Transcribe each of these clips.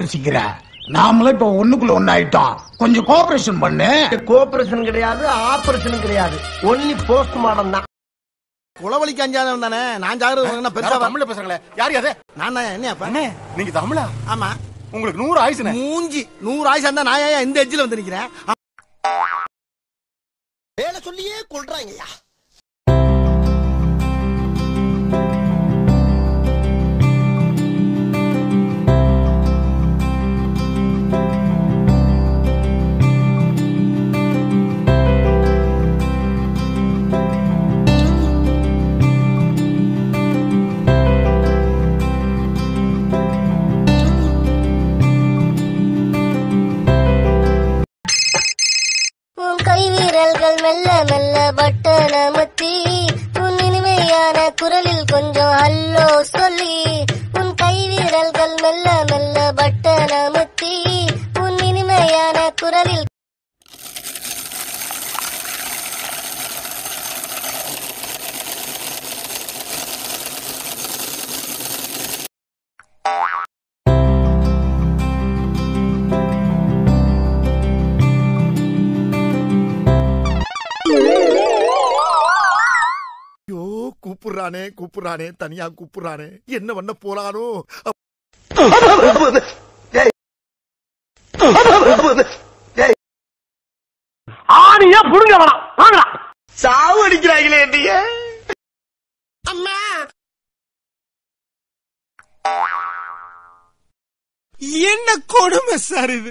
பேசிக்கிற நாமளும் இப்ப ஒண்ணுக்குள்ள ஒண்ணு ஆயிட்டோம் கொஞ்சம் கோஆபரேஷன் பண்ணு கோஆபரேஷன் கிடையாது ஆபரேஷன் கிடையாது ஒன்லி போஸ்ட்மார்டம் தான் குளவழிக்கு அஞ்சாதவன் தானே நான் ஜாகிரதை பெருசா தமிழ்ல பேசுறாங்களே யார் அது நான் தான் என்ன அப்ப அண்ணே நீங்க தமிழா ஆமா உங்களுக்கு நூறு ஆயுசுனே மூஞ்சி நூறு ஆயிசா இருந்தா நான் ஏன் இந்த எஜ்ஜில் வந்து நிக்கிறேன் வேலை சொல்லியே கொள்றாங்கய்யா உன் கை வீரல்கள் மெல்ல மெல்ல பட்டன முத்தி உன் இனிமையான குரலில் கொஞ்சம் ஹல்லோ சொல்லி உன் கை வீரல்கள் மெல்ல மெல்ல பட்டன முத்தி உன் இனிமையான குரலில் ஐயோ கூப்பிடுறானே கூப்பிடுறானே தனியா கூப்பிடுறானே என்ன பண்ண போறானோ ஆணியா புடுங்க வேணாம் வாங்கலாம் சாவு அடிக்கிறாங்களே என்னைய அம்மா என்ன கொடுமை சார் இது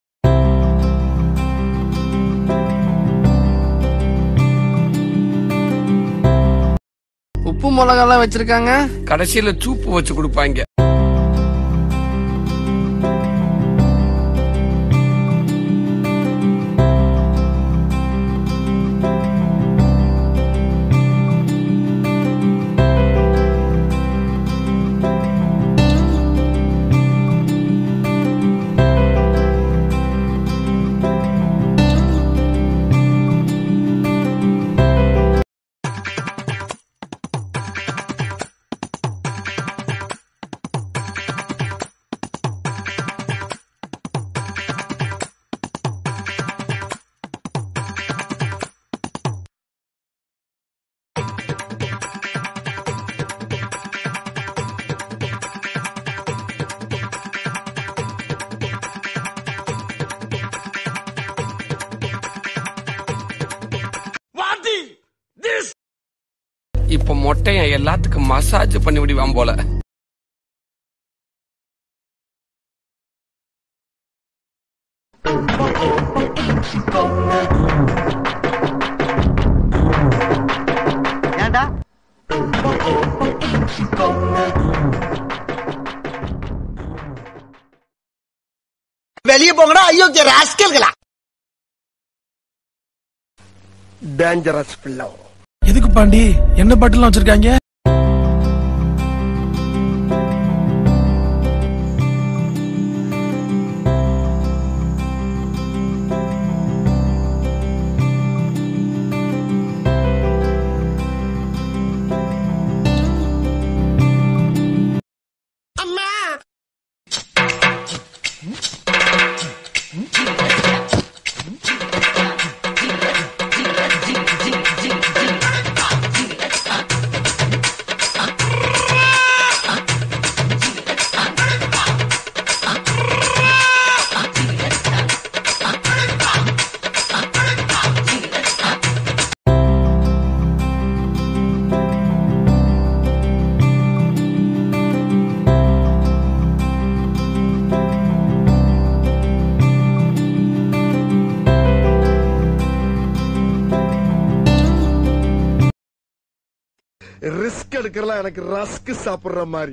உப்பு மிளகாலாம் வச்சிருக்காங்க கடைசியில சூப்பு வச்சு கொடுப்பாங்க இப்ப மொட்டையன் எல்லாத்துக்கும் மசாஜ் பண்ணி விடுவான் போல ஏண்டா வெளியே போங்கடா ஐயோக்கிய ராஸ்கல்களா டேஞ்சரஸ் பிள்ளை எதுக்கு பாண்டி என்ன பாட்டுலாம் வச்சிருக்காங்க ரிஸ்க் எடுக்கிறலாம் எனக்கு ரஸ்க் சாப்பிடுற மாதிரி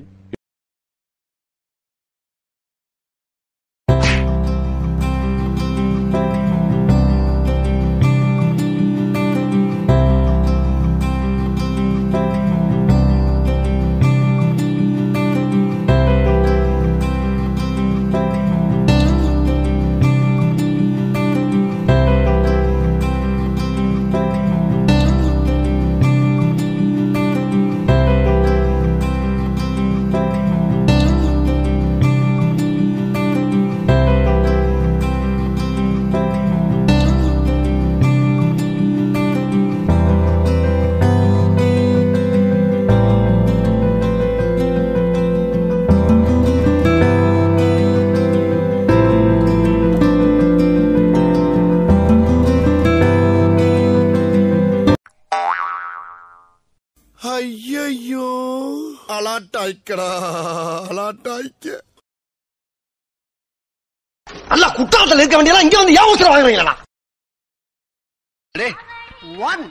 ஐயோ அலாட்டாய்க்கடா அலாட்டாய்க்க நல்லா குற்றாலத்துல இருக்க வேண்டியதெல்லாம் இங்க வந்து ஏன் அவசரம் வாங்குறீங்களா டேய் ஒன்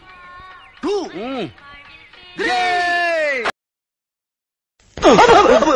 டூ